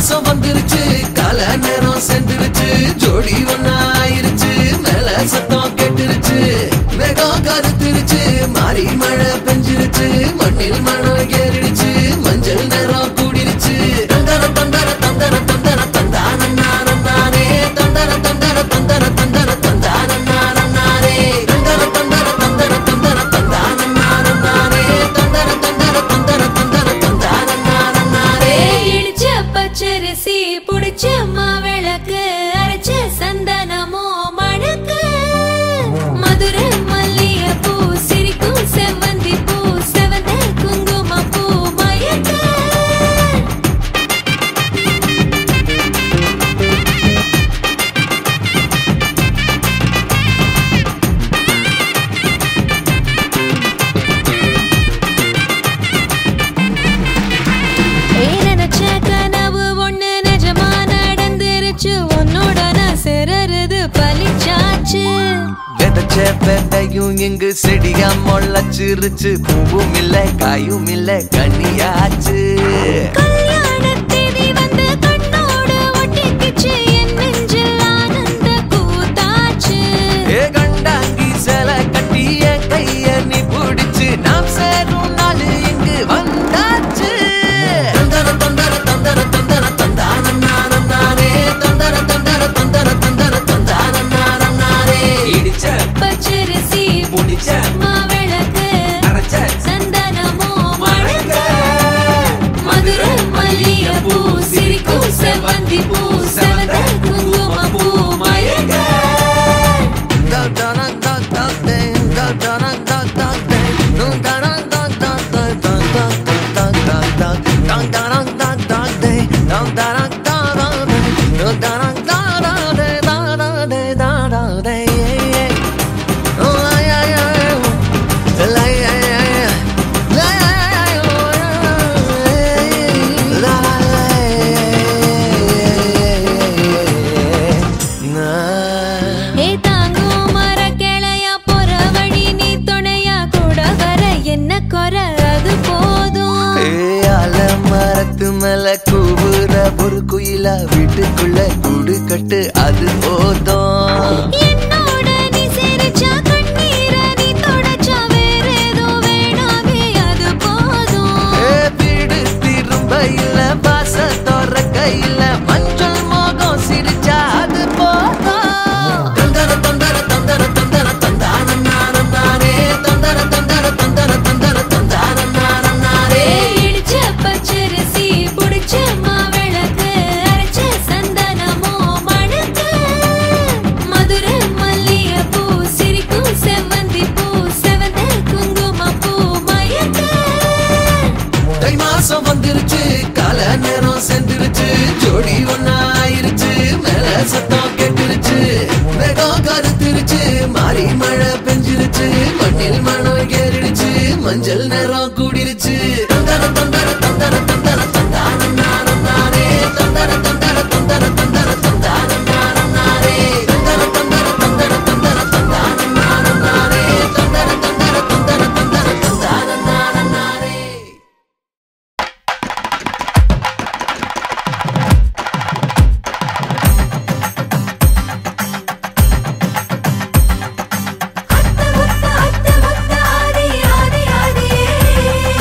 மாசம் வந்துருச்சு கால நேரம் சென்றுருச்சு ஜோடி ஒன்னா ஆயிருச்சு மேல சத்தம் கேட்டுருச்சு வேகம் கருத்துருச்சு மாறி மழை பெஞ்சிருச்சு மண்ணில் மணம் ஏறிடுச்சு மஞ்சள் நேரம் கூடிருச்சு தந்தர தந்தர தந்தர தந்தர தந்தானே தந்தர தந்தர தந்தர தந்தர தந்தானே தந்தர தந்தர தந்தர தந்தர தந்தானே தந்தர தந்தர தந்தர தந்தர தந்தானே இடிச்ச பச்சரிசி புடிச்ச மாவிளக்கு அரைச்ச சந்தனமோ மணக்கு மதுரை மல்லிய பூ சிரிக்கும் செவ்வந்தி பூ செவந்த குங்கும பூ மயக்க ஏய், நினைச்ச கனவு ஒண்ணு நிஜமா நடந்துருச்சு உன்னோட நான் சிறருது பலிச்சாச்சு விதைச்ச விதையும் இங்கு செடியா முளைச்சிருச்சு பூவும் இல்ல காயும் இல்ல கனியாச்சு கல்யாண தேதி வந்து கண்ணோடு ஒட்டிக்கிச்சு என் நெஞ்சில் ஆனந்த கூத்தாச்சு ஏ கண்டாங்கி சில கட்டி என் கைய நீ பிடிச்சு நாம் சேரும் நாள் இங்கு வந்தாச்சு தந்தர தந்தர தந்தர தந்தர தந்தானே தந்தர தந்தர தந்தர தந்தர தந்தானே இடிச்ச பச்சரிசி முடிச்ச மாவிளக்கு அரைச்ச சந்தனமோ மணக்க மதுரை மல்லிய பூ சிரிக்கும் செவ்வந்தி பூ செவந்த குங்கும பூ மயக்க ஏ தாங்கும் மரக்கிளையா போற வழி நீ துணையா கூட வர என்ன குறை அது போதும் மரத்து மேல கூவுற ஒரு குயிலா வீட்டுக்குள்ள கூடு கட்டு அது போதும் என்னோட நீ சிரிச்சா கண்ணீர நீ தொடச்சா வேற ஏதோ வேணாமே அது போதும் ஏ, வீடு திரும்ப இல்ல பாச தோற கையில மஞ்சள் மோகம் சிரிச்சா அது போதும் தந்தர தந்தர தந்தர தந்தர தந்தானே தந்தர தந்தர தந்தர தந்தர தந்தானே இடிச்ச பச்சரிசி புடிச்ச மாவிளக்கு அரைச்ச சந்தனமோ மணக்க மதுரை மல்லிய பூ சிரிக்கும் செவ்வந்தி பூ செவந்த குங்கும பூ மயக்க தை மாசம் வந்துருச்சு கால நேரம் சென்றுருச்சு ஜோடி ஒன்னா ஆயிருச்சு மேல சத்தம் கேட்டுருச்சு வேகம் கருத்துருச்சு மாறி மழை பெஞ்சிருச்சு மண்ணில் மணம் ஏறிடுச்சு மஞ்சள் நேரம் கூடிருச்சு தந்தர தந்தர தந்தர தந்தர தந்தானே தந்தர தந்தர தந்தர தந்தர தந்தானே தந்தர தந்தர தந்தர தந்தர தந்தானே தந்தர தந்தர தந்தர தந்தர தந்தானே அத்த முத்த அத்த முத்த ஆதி ஆதி ஆதி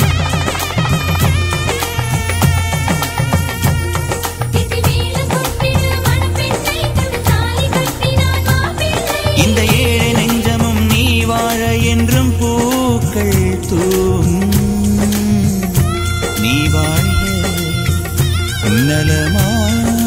சூட்டும் நீ வாழ்க நலமாக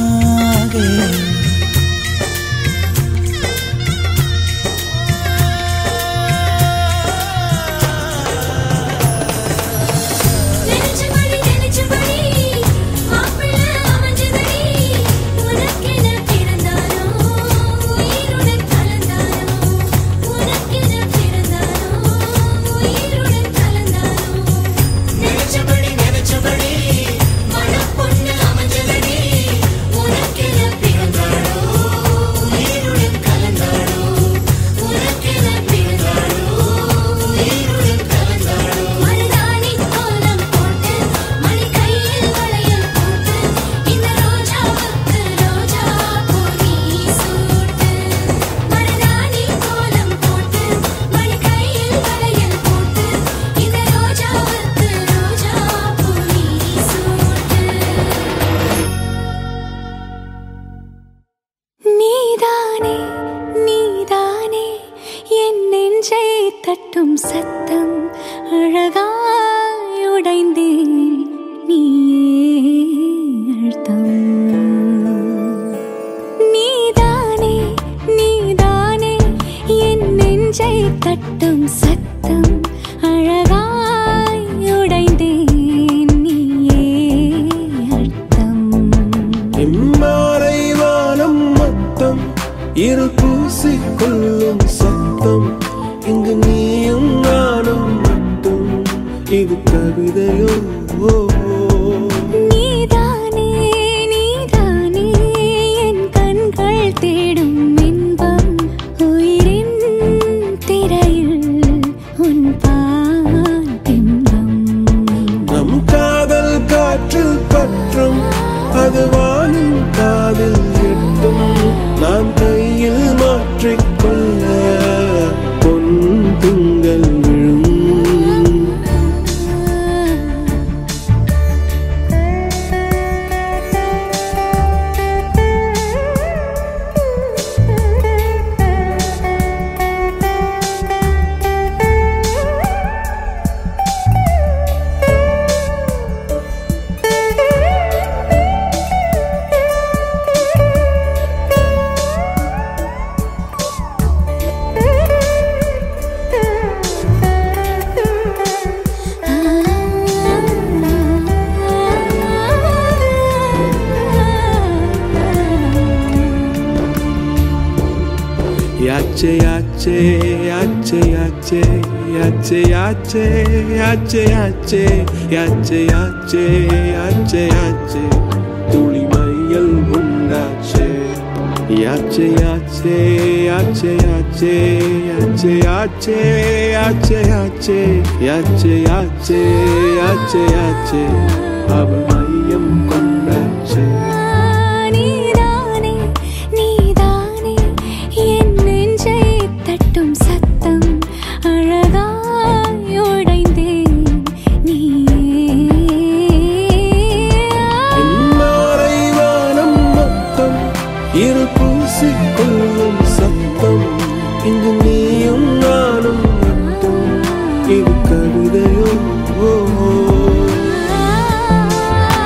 நினைச்சபடி நினைச்சபடி மாப்பிள்ளை அமைஞ்சதடி உனக்கென பிறந்தானோ உயிருடன் கலந்தானோ உனக்கென பிறந்தானோ உயிருடன் கலந்தானோ நினைச்சபடி நினைச்சபடி மனப்பொண்ணு அமைஞ்சதடி உனக்கென பிறந்தானோ உயிருடன் கலந்தானோ உனக்கென பிறந்தானோ உயிருடன் கலந்தானோ மருதாணி கோலம் போட்டு மணி கையில் வளையல் போட்டு இந்த ரோஜாவுக்கு ரோஜா பூ நீ சூட்டு மருதாணி கோலம் போட்டு மணி கையில் வளையல் போட்டு இந்த ரோஜாவுக்கு ரோஜா பூ நீ சூட்டு நீதானே நீதானே என் நெஞ்சை தட்டும் சத்தம் அழகாய் உடைந்தேன் நீயே அழுத்தம் நீதானே நீதானே என் நெஞ்சை தட்டும் சத்தம் அழகாய் உடைந்தேன் நீயே அழுத்தம் எம்மாறை வானம் மொத்தம் இரு பூசிக்கொள்ளும் சத்தம் இங்கு நீயும் நானும் மட்டும் இது கவிதையோ ஓ, ஓ. நீதானே நீதானே என் கண்கள் தேடும் இன்பம் உயிரின் திரையில் உன் பால் பிம்பம் நம் காதல் காற்றில் பற்றும் அது வானின் காதில் எட்டும் நாம் கையில் மாற்றிக்கொள்ள பொன் திங்கள் விழும் யாச்சே யாச்சே யாச்சே யாச்சே யாச்சே யாச்சே யாச்சே யாச்சே யாச்சே யாச்சே யாச்சே யாச்சே துளி மையல் உண்டாச்சே யாச்சே யாச்சே யாச்சே யாச்சே யாச்சே யாச்சே யாச்சே யாச்சே யாச்சே யாச்சே யாச்சே யாச்சே அவள் மையம் கொண்டாச்சே நீதானே நீதானே என் நெஞ்சை தட்டும் சத்தம் அழகாய் உடைந்தேன் நீயே இன்னாரை வானம் மொத்தம் இரு பூசிக்கொள்ளும் சத்தம் இங்கு நீயும் நானும் மட்டும் இது கவிதையோ ஓ, ஓ.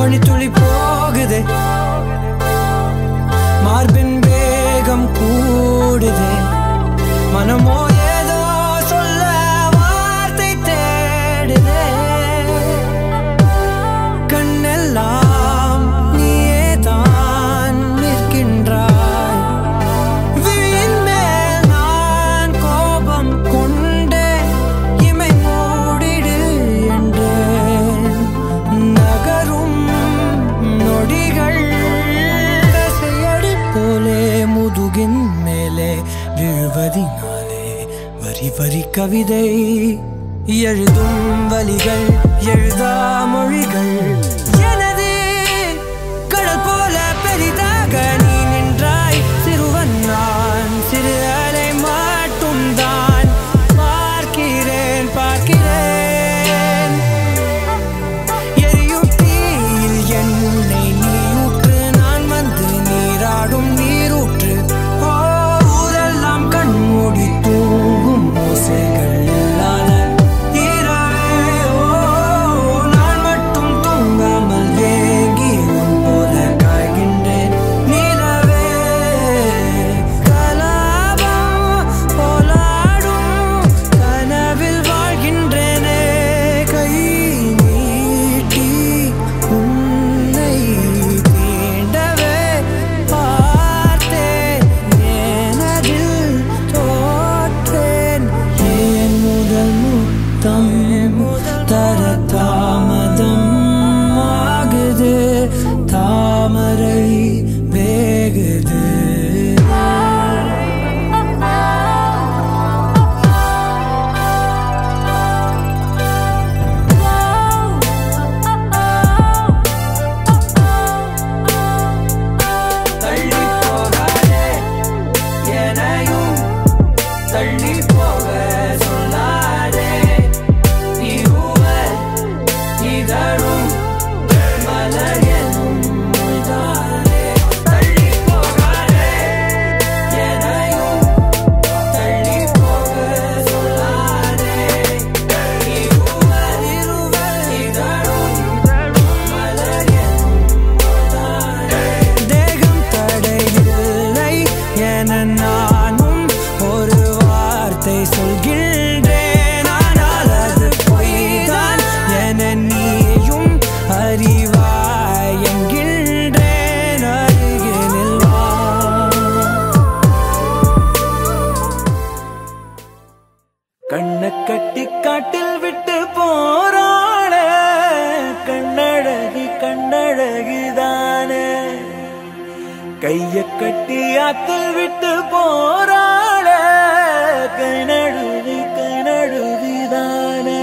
மணித்துளி போகுதே மார்பின் வேகம் கூடுதே மனமோ ஏதோ சொல்ல வார்த்தை தேடுதே கண்ணெல்லாம் நீயே தான் நிற்கின்றாய் விழியின் மேல் நான் கோபம் கொண்டே இமை மூடிடு என்றேன் நகரும் நொடிகள் தசையடி போலே முதுகின் மேலே விழுவதினாலே வரி வரி கவிதை எழுதும் வலிகள் எழுதா மொழிகள் எனது கடல் போல பெரிதாக நீ நின்றாய் சிறுவன் நான் சிறு அலை மட்டும் தான் பார்க்கிறேன் பார்க்கிறேன் எரியும் தீயில் என்னை நீ ஊற்று நான் வந்து நீராடும் நீரூற்று ஓ ஊரெல்லாம் கண்மூடி தூங்கும் ஓசைகள் இல்லாத இரவே, ஓ, நான் மட்டும் தூங்காமல் ஏங்கி உன் போல காய்கின்றேன் நிலவே கலாபம் போலாடும் கனவில் வாழ்கின்றேனே கை நீட்டி உன்னை தீண்டவே பார்த்தேன் ஏனதில் தோற்றேன் ஏன் முதல் முத்தம் தர தாமதம் ஆகுது தாமரை வேகுது தள்ளி போகாதே எனையும் தள்ளி போக சொல்லாதே நீ ஊவர் இதழும் மலர் எனும் முள்தானே தள்ளி போகாதே எனையும் தள்ளி போக சொல்லாதே நீ ஊவர் இருவர் இதழும் மலர் எனும் முள்தானே தேகம் தடையில்லை என நானும் ஒரு வார்த்தை சொல்கின்றேன் ஆனால் அது பொய்தான் என நீயும் அறிவாய் என்கின்றேன் அருகினில் வா கண்ண கட்டி காட்டில் விட்டு போறாள கண்ணழகி கண்ணழகிதானே கைய கட்டி ஆத்தில் விட்டு போறாள கை நழுவி கை நழுவிதானே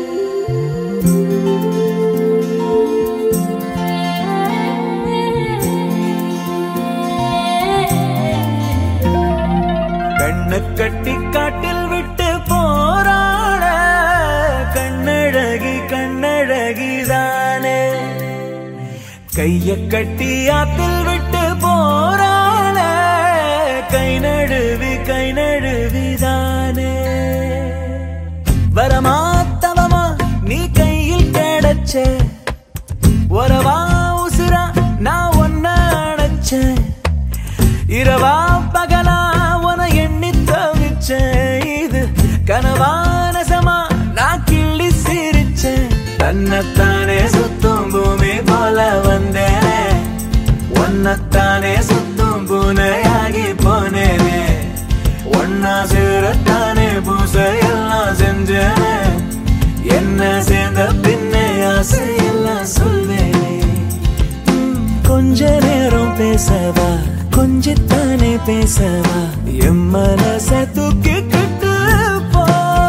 கண்ண கட்டி காட்டில் விட்டு போறாள கண்ணழகி கண்ணழகிதானே கைய கட்டி ஆத்தில் விட்டு போறாள கை நழுவி கை நழுவிதானே வரமா தவமா நீ கையில் கிடைச்ச உறவா உசுரா நான் ஒன்ன அணைச்சேன் இரவா பகலா உன எண்ணி தவிச்சேன் இது கனவா நசமா நான் கிள்ளி சிரிச்சேன் தன்னைத்தானே சுத்தும் பூமி போல வந்தேனே ஒன்னத்தானே சுத்தும் பூனையாகி போனேனே ஒன்னா சேரத்தானே பூசையெல்லாம் செஞ்சேனே என்ன சேர்ந்த பின்னே ஆசையெல்லாம் சொல்வேனே ம், கொஞ்ச நேரம் பேசவா கொஞ்சத்தானே பேசவா என் மனச தூக்கி கட்டு போ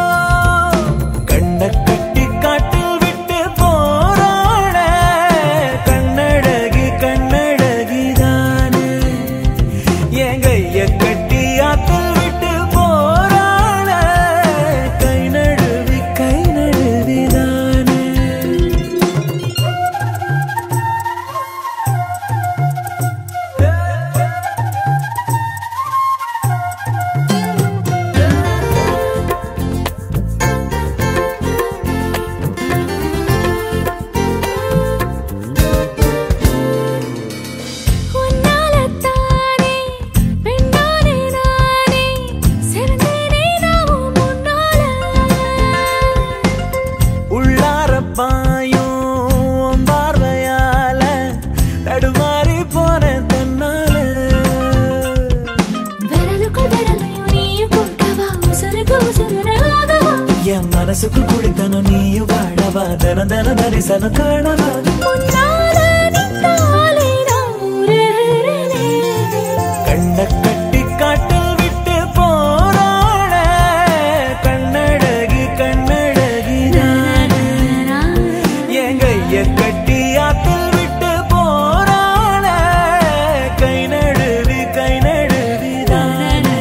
கண்ண கட்டி காட்டில் விட்டு போறாள கண்ணழகி கண்ணழகிதானே என் கைய கட்டி ஆத்தில் விட்டு போறாள கை நழுவி கை நழுவிதானே ஆ பாயும் பார்வையால தடுமாறி போன தன்னால விரலுக்குள் விரலையும் நீயும் கொண்டவா உசுருக்கு உசுராகவா என் மனசுக்கு குடித்தனும் நீயும் வாழவா தன தன தரிசனம் காணவா முன்னால நின்னாலே நான் உருகிறேனே. கண்ண கட்டி காட்டில் விட்டு போறாள கண்ணழகி கண்ணழகி நானே என் கைய கட்டி ஆத்தில் விட்டு போறாள கை நழுவி கை நழுவி நானே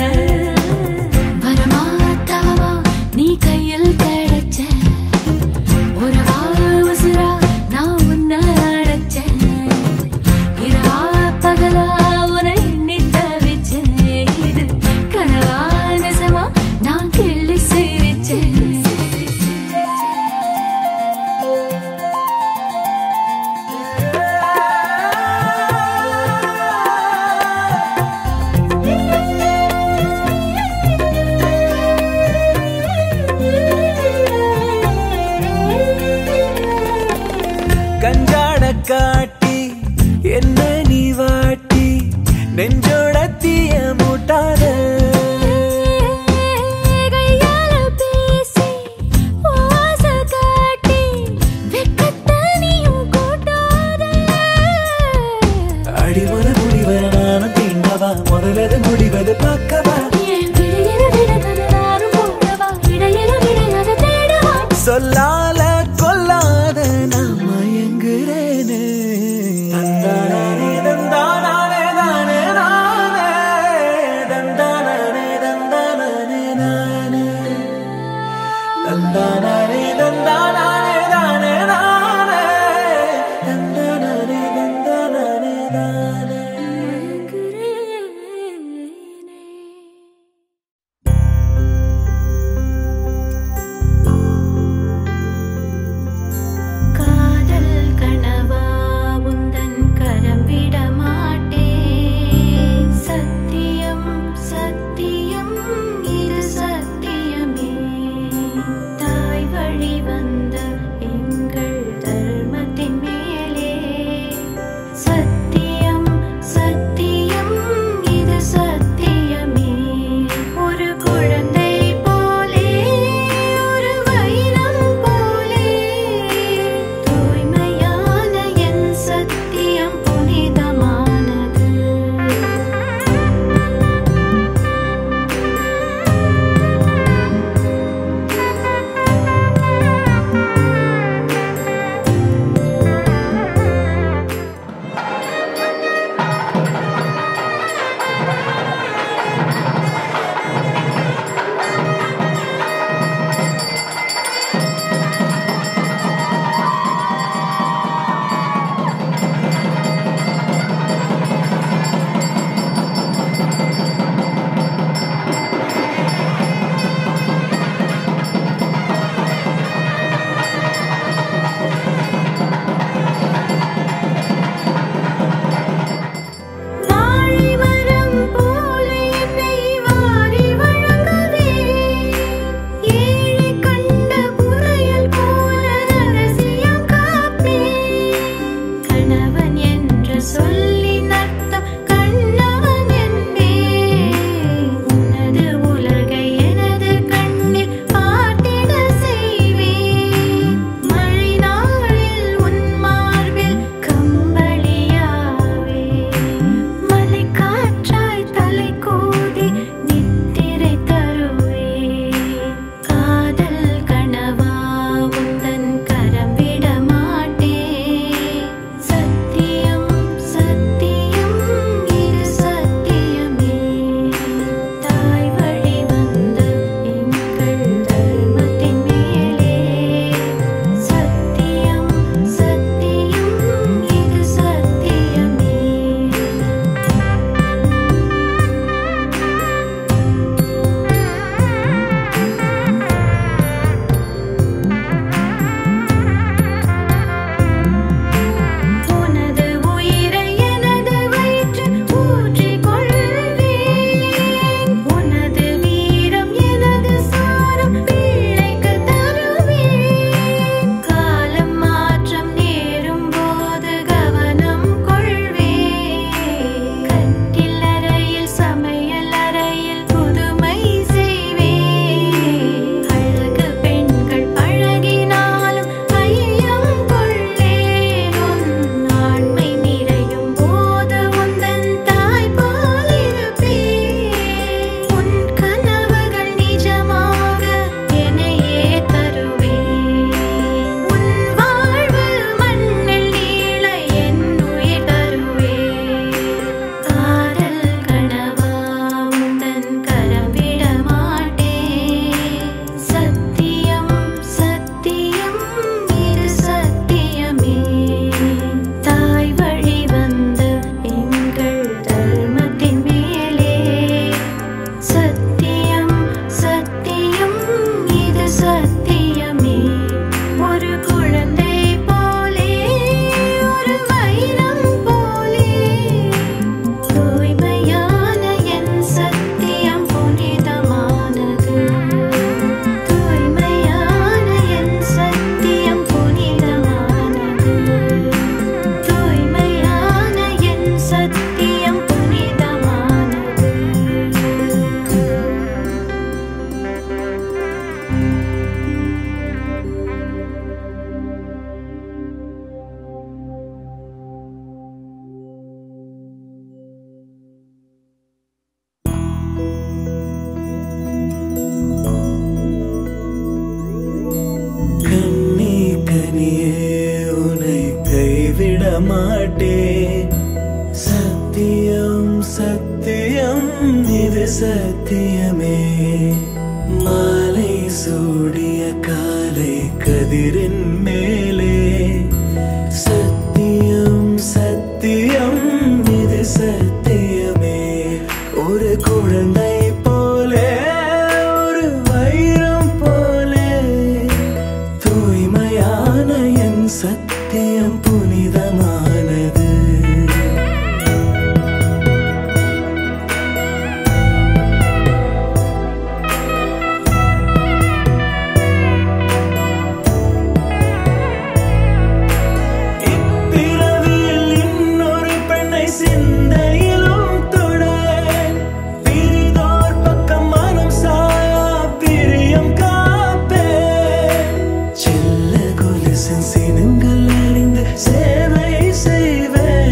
வரமாட்டாவா நீ கையில் கிடைச்ச உறவா உசுரா நான் உன்னை அடைச்சேன் இரவா பகலா உன்னை எண்ணி தவிச்சேன் இது கனவா நிஜமா நான் கிள்ளி சிரிச்சேன் கஞ்சாட காட்டி என்ன நீ வாட்டி நெஞ்சோட தீய மூட்டாத கையால பேசி ஓசை காட்டி வெட்கத்தை நீயும் கூட்டாத அடிமல முடிவர நானும் தீண்டவா முதலது முடிவது பார்க்கவா என் விடையிற விடகதை நானும் போடவா இடையிற விடையாத தேடவா சொல்லால கொல்லாத நான் மயங்குறேனே தந்தானே தந்தானே தானே நானே தந்தானே தந்தானே நானே தந்தானே தந்தானே தானே நானே தந்தானே தந்தானே தானே இருக்கிறேனே மாட்டேன் சத்தியம் சத்தியம் இது சத்தியமே மாலை சூடிய காலை கதிரின் மேலே சத்தியம் சத்தியம் இது சத்தியமே ஒரு குழந்தை போலே ஒரு வைரம் போலே தூய்மையான என் சத்தியம் புனிதமானது இப்பிறவியில் இன்னொரு பெண்ணை சிந்தையிலும் தொட பிரிதோர் பக்கம் மனம் சாயா பிரியம் காப்பே செல்ல கொலுசின் சினங்கள் அறிந்து சேவை செய்வேன்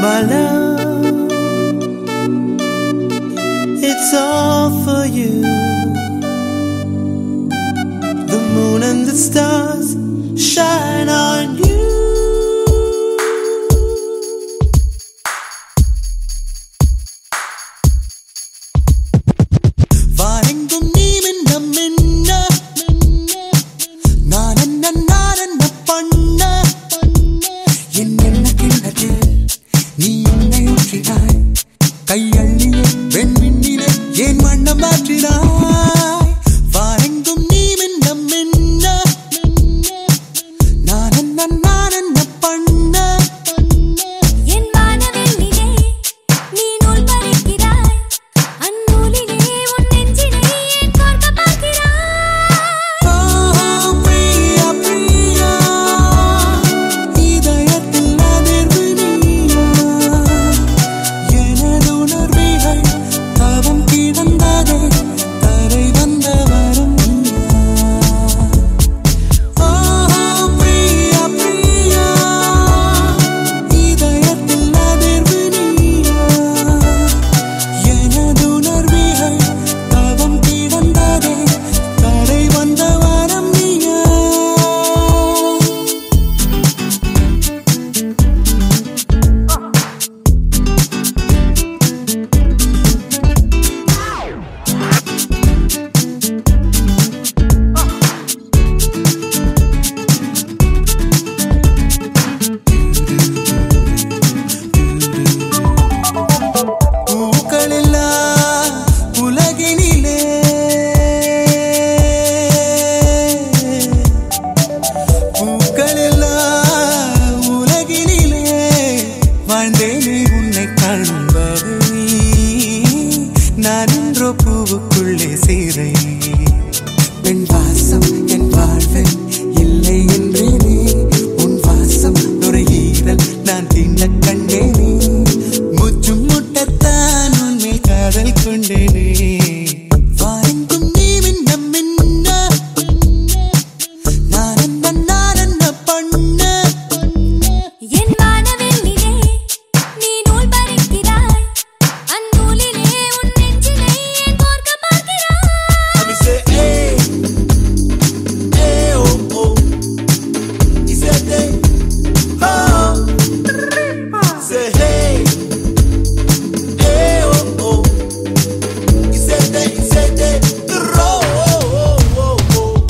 My love, it's all for you. The moon and the stars shine on you. வாரெங்கும் நீ மின்ன மின்ன நான் என்ன நான் என்ன பண்ண என் என்ன கிண்ணத்தில் நீ என்னை ஊற்றினாய் கையள்ளியே வெண்மின்னிலே ஏன் வண்ணம் மாற்றினாய் வாரெங்கும் நீ மின்ன மின்ன நான் என்ன நான் என்ன பண்ண என் வானவெள்ளிலே நீ நூல் பறிக்கிறாய் அந்நூலிலே உன் நெஞ்சினை ஏன் கோர்க்க பார்க்கிறாய் ஓ பிரியா பிரியா இதயத்தில் அதிர்வு நீயா எனது உணர்வுகள் தவம் கிடந்ததே தரை வந்த வரும் நீயா ஓ பிரியா பிரியா இதயத்தில் அதிர்வு நீயா எனது உணர்வுகள் தவம் கிடந்ததே தரை வந்த வரம் நீயா பூக்களில்லா உலகினிலே பூக்களில்லா உலகினிலே வாழ்ந்தேனே உன்னை காண்பது நான் என்றோ பூவுக்குள்ளே சீரை பெண் வாசம் என் வாழ்வில் இல்லை என்றேனே உன் வாசம் நுரையீரல் நான் தின்ன கண்டேனே முற்றும் முட்டத்தான் உன்மேல் காதல் கொண்டேனே வாரெங்கும் நீ மின்ன மின்ன நான் என்ன நான் என்ன பண்ண என் வானவெள்ளிலே நீ நூல் பறிக்கிறாய் அந்நூலிலே உன் நெஞ்சினை ஏன் கோர்க்க பார்க்கிறாய் Let me say, hey, hey, oh, oh. He said, hey, oh. Say, hey, hey, oh, oh. He said, hey, he said, hey, oh, oh, oh, oh, oh.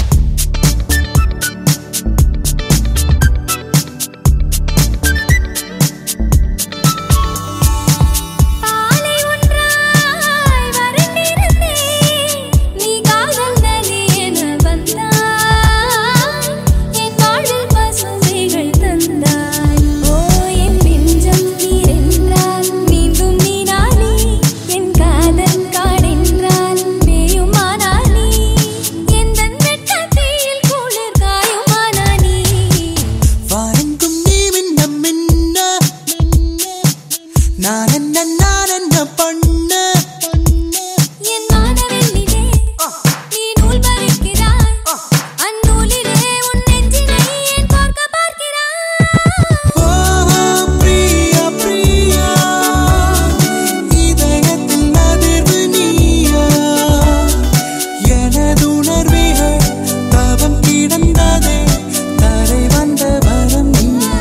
பாலை ஒன்றாய் வறண்டிருந்தேன் நீ காதல் நதி என வந்தாய் என் வாழ்வில் பசுமைகள் தந்தாய் ஓ என் நெஞ்சம் நீரென்றால் மீண்டும் நீ நானே என் காதல் காடென்றால் மேயுமானா நீ எந்தன் வெட்டத்தில் குளிர் காயுமானா நீ வாரெங்கும் நீ மின்ன மின்ன நான் என்ன நான் என்ன பண்ண என் வானவெள்ளிலே நீ நூல் பறிக்கிறாய் அந்நூலிலே உன் நெஞ்சினை ஏன் கோர்க்க பார்க்கிறாய் ஓ பிரியா பிரியா இதயத்தில் அதிர்வு நீயா எனது உணர்வுகள் தவம் கிடந்ததே தரை வந்த வரம் நீயா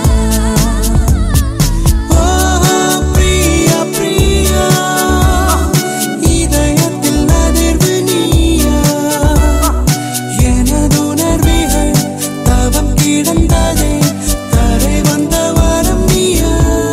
ஓ பிரியா பிரியா இதயத்தில் அதிர்வு நீயா எனது உணர்வுகள் தவம் கிடந்ததே தரை வந்த வரம் நீயா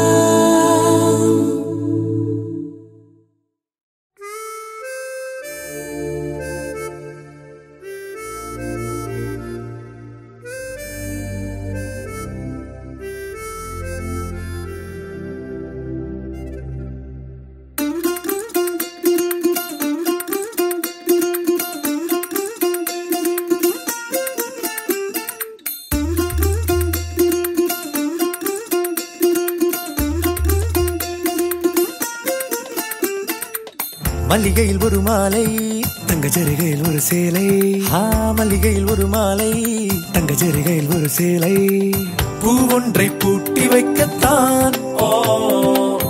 மல்லிகையில் ஒரு மாலை தங்க ஜரிகையில் ஒரு சேலை ஆ மல்லிகையில் ஒரு மாலை தங்க ஜரிகையில் ஒரு சேலை பூ ஒன்றை பூட்டி வைக்கத்தான் ஓ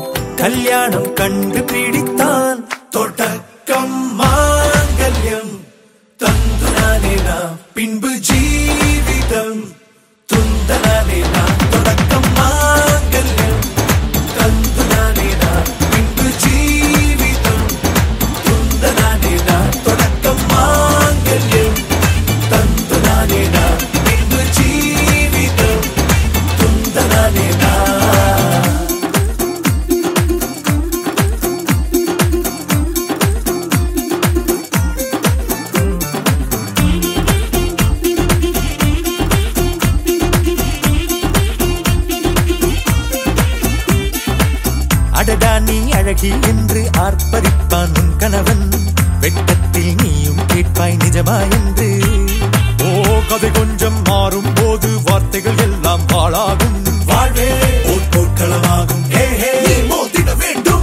கல்யாணம் கண்டு பிடித்தான் தொடக்கம் மாங்கல்யம் தந்துனானே நாம் பின்பு ஜீவிதம் துந்தனானே நாம் தொடக்கம் மாங்கல்யம் தந்துனானே நாம் பின்பு ஜீவிதம் துந்தனானே நாம் தொடக்கம் மாங்கல்யம் தந்துனானே நாம் பின்பு ஜீவிதம் துந்தனானே நாம் அடடா நீ அழகி என்று ஆர்ப்பரிப்பான் உன் கணவன் வெட்டத்தில் நீயும் கேட்பாய் நிஜமா என்று ஓ கதை கொஞ்சம் மாறும் போது வார்த்தைகள் எல்லாம் பாழாகும் வாழ்வே ஓர் போர்க்களமாகும் ஹே ஹே நீ மோதிட வேண்டும்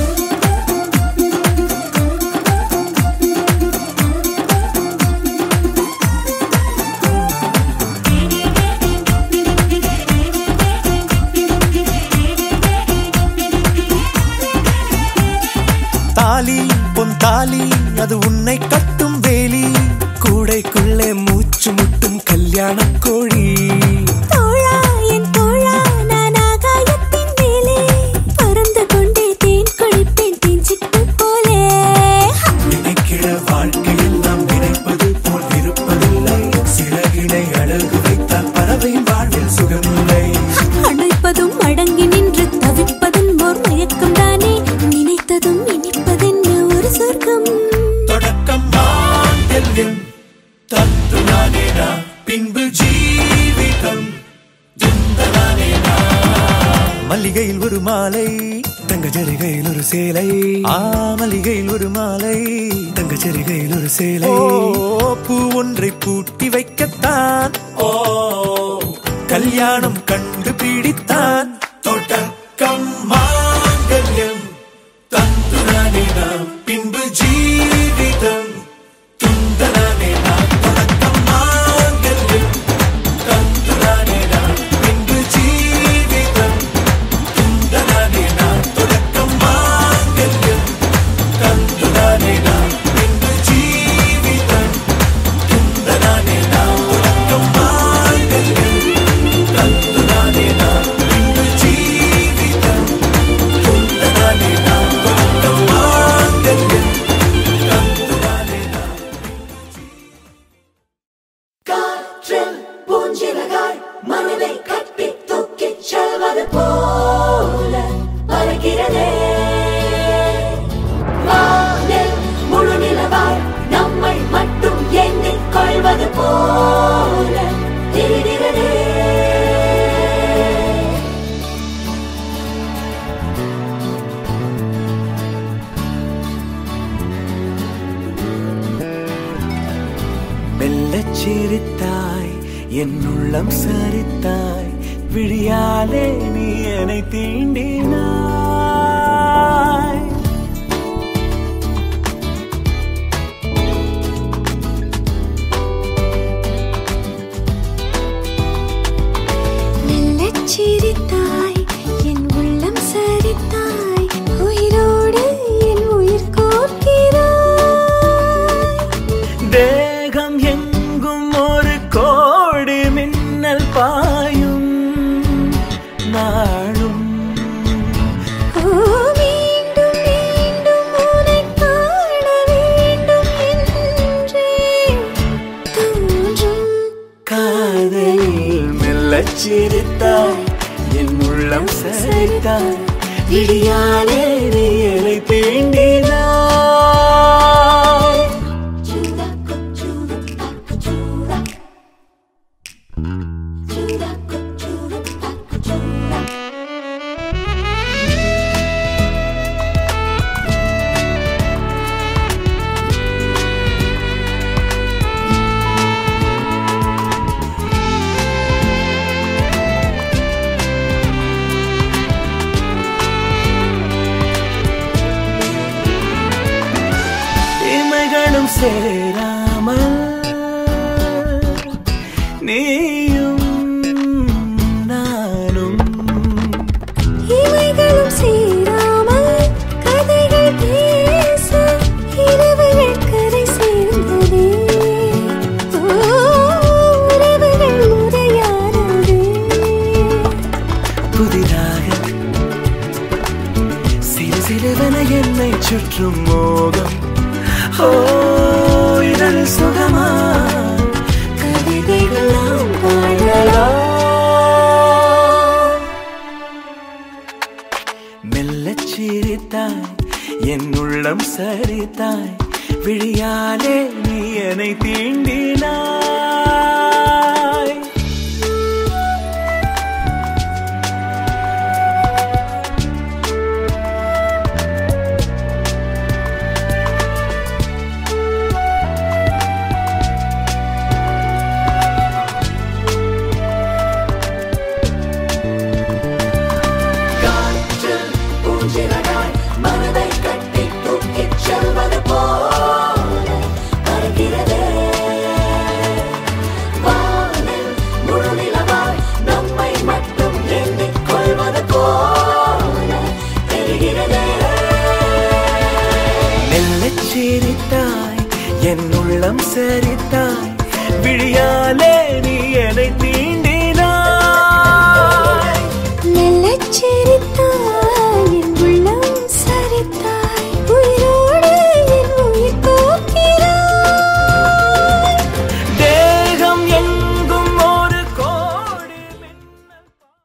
தாலி பொன் தாலி அது உன்னை கட்டும் வேலி கூடைக்குள்ளே மூச்சு முட்டும் கல்யாண கோழி தோழா என் தோழா நான் ஆகாயத்தின் மேலே பறந்து கொண்டே தேன் குடிப்பேன் தேஞ்சிட்டு போலே நினைக்கிற வாழ்க்கையில் நாம் நினைப்பது போல் இருப்பதில்லை சிறகினை அழகு வைத்தால் பறவையின் வாழ்வில் சுகமில்லை அணைப்பதும் அடங்கி நின்று தவிப்பதன் ஓர் மயக்கம் தானே நினைத்ததும் இனிப்பதென்ன ஒரு சொர்க்கம் தொடக்கம் மாங்கல்யம் தத்து நானேனா பின்பு ஜீவிதம் துந்தனானேனா மல்லிகையில் ஒரு மாலை தங்க ஜரிகையில் ஒரு சேலை ஆ மல்லிகையில் ஒரு மாலை தங்க ஜரிகையில் ஒரு சேலை பூ ஒன்றை பூட்டி வைக்கத்தான் ஓ கல்யாணம் கண்டு பிடித்தான் தொடக்கம் மாங்கல்யம் தந்துனானே நாம் பின்பு ஜீவிதம் துந்தனானே நாம் தொடக்கம் மாங்கல்யம் தந்துனானே நாம் பின்பு ஜீவிதம் துந்தனானே நாம் தொடக்கம் மாங்கல்யம் தந்துனானே நாம் பின்பு ஜீவிதம் துந்தனானே நாம் தொடக்கம் மாங்கல்யம் தந்துனானே நாம் பின்பு ஜீவிதம் துந்தனானே நாம் தொடக்கம் மாங்கல்யம் தந்துனானே நாம் காற்றில் பூஞ்சிறகாய் மனதை கட்டி தூக்கிச் செல்வது போல பறக்கிறதே வானில் முழு நிலவாய் நம்மை மட்டும் எண்ணிக் கொள்வது போல தெரிகிறதே மெல்லச் சிரித்தாய் என் உள்ளம் சரித்தாய் விழியாலே நீ என்னை தீண்டினாய் மெல்லச் சிரித்தாய் என் உள்ளம் சரித்தாய் உயிரோடு என் உயிர் கோர்க்கிறாய் தேகம் எங்கும் ஒரு கோடி மின்னல் பாயும் நாளும் ஓ மீண்டும் மீண்டும் உன்னை காண வேண்டும் என்றே தோன்றும் காதலில் மெல்லச் சிரித்தாய் என் உள்ளம் சரித்தாய் விழியாலே நீ என்னை தீண்டினாய் Chuda, chuda, chuda. Chuda, chuda, chuda. இமைகளும் சேராமல் நீயும் நானும் இவைகளும் சேராமல் ஏற்றும் மோகம் ஓ இதழ் சுகமா கவிதைகள் நாம் பாடலாம் மெல்லச் சிரித்தாய் என் உள்ளம் சரித்தாய் விழியாலே நீ என்னை தீண்டினாய் காற்றில் பூஞ்சிறகாய் மனதை கட்டி தூக்கிச் செல்வது போல பறக்கிறதே. வானில் முழு நிலவாய் நம்மை மட்டும் எண்ணிக் கொள்வது போல தெரிகிறதே மெல்லச் சிரித்தாய் என் உள்ளம் சரித்தாய் விழியாலே நீ என்னை தீண்டினாய் மெல்லச் சிரித்தாய், என் உள்ளம் சரித்தாய். உயிரோடு என் உயிர் போக்கிறாய். தேகம் எங்கும் ஒரு கோடி மின்னல்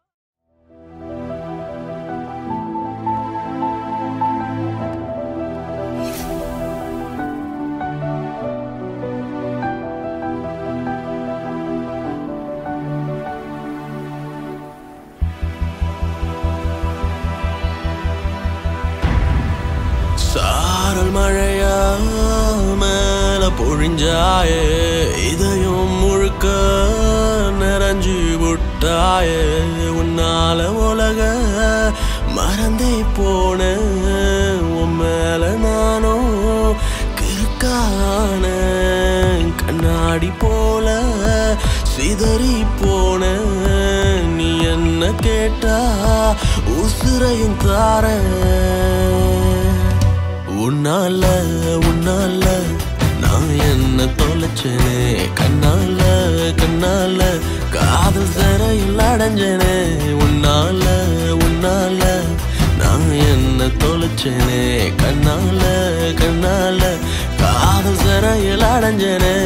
சாரல் மழையா மேல பொழிஞ்சாயே இதயம் முழுக்க நிறைஞ்சு விட்டாயே உன்னால உலக மறந்தே போன உன் மேல நானும் கிறுக்கான கண்ணாடி போல சிதறி போன நீ என்ன கேட்டா உசுரையும் தாரேன் உன்னால உன்னால நான் என்ன தொலைச்சேனே கண்ணால கண்ணால காதல் சிறையில் அடைஞ்சேனே உன்னால உன்னால நான் என்ன தொலைச்சேனே கண்ணால கண்ணால காதல் சிறையில் அடைஞ்சேனே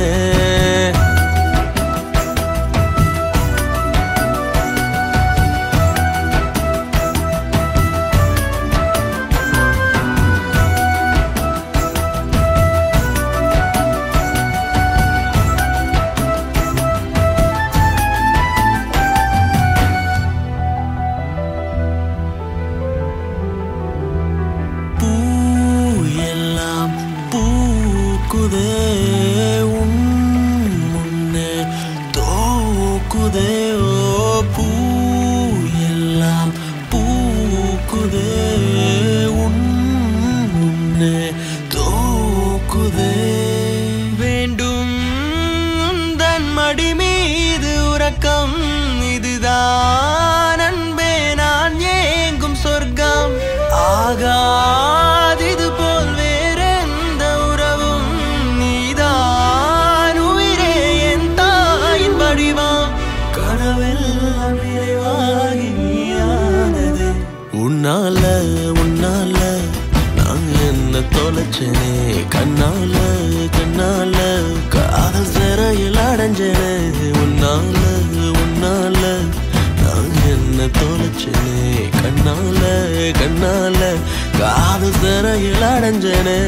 பூ எல்லாம் பூக்குதே உன் முன்னே தோக்குதே ஓ பூ எல்லாம் பூக்குதே உன் முன்னே தோக்குதே வேண்டும் உந்தன் மடி மீது உறக்கம் இதுதான் அன்பே நான் ஏங்கும் சொர்க்கம் ஆகாதிது போல் வேறெந்த உறவும் நீதான் உயிரே என் தாயின் வடிவம் கனவெல்லாம் நிறைவாகி நீயானது உன்னால உன்னால நான் என்ன தொலைச்சேனே கண்ணால கண்ணால காதல் சிறையில் அடைஞ்சேனே உன்னால உன்னால நான் என்ன தொலைச்சேனே கண்ணால கண்ணால காதல் சிறையில் அடைஞ்சேனே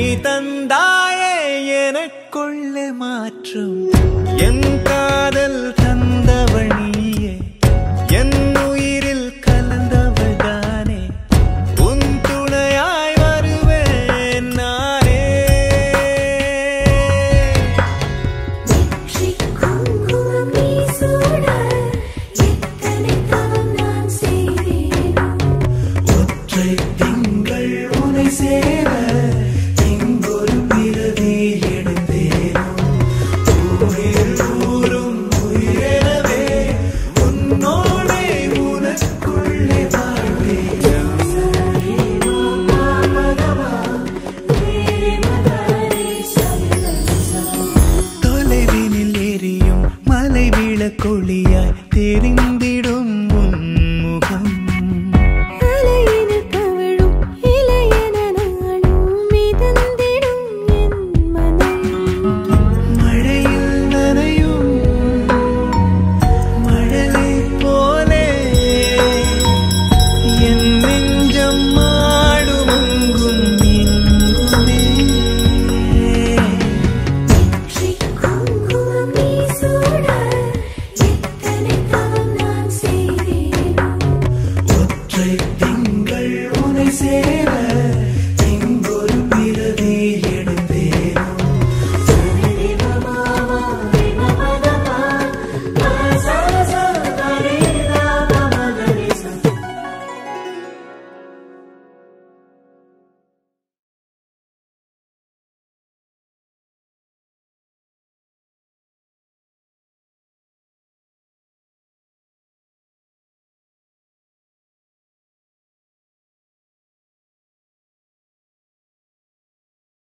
தந்தாயே எனக்குள்ளே மாற்றும் என் காதல் தந்தவள்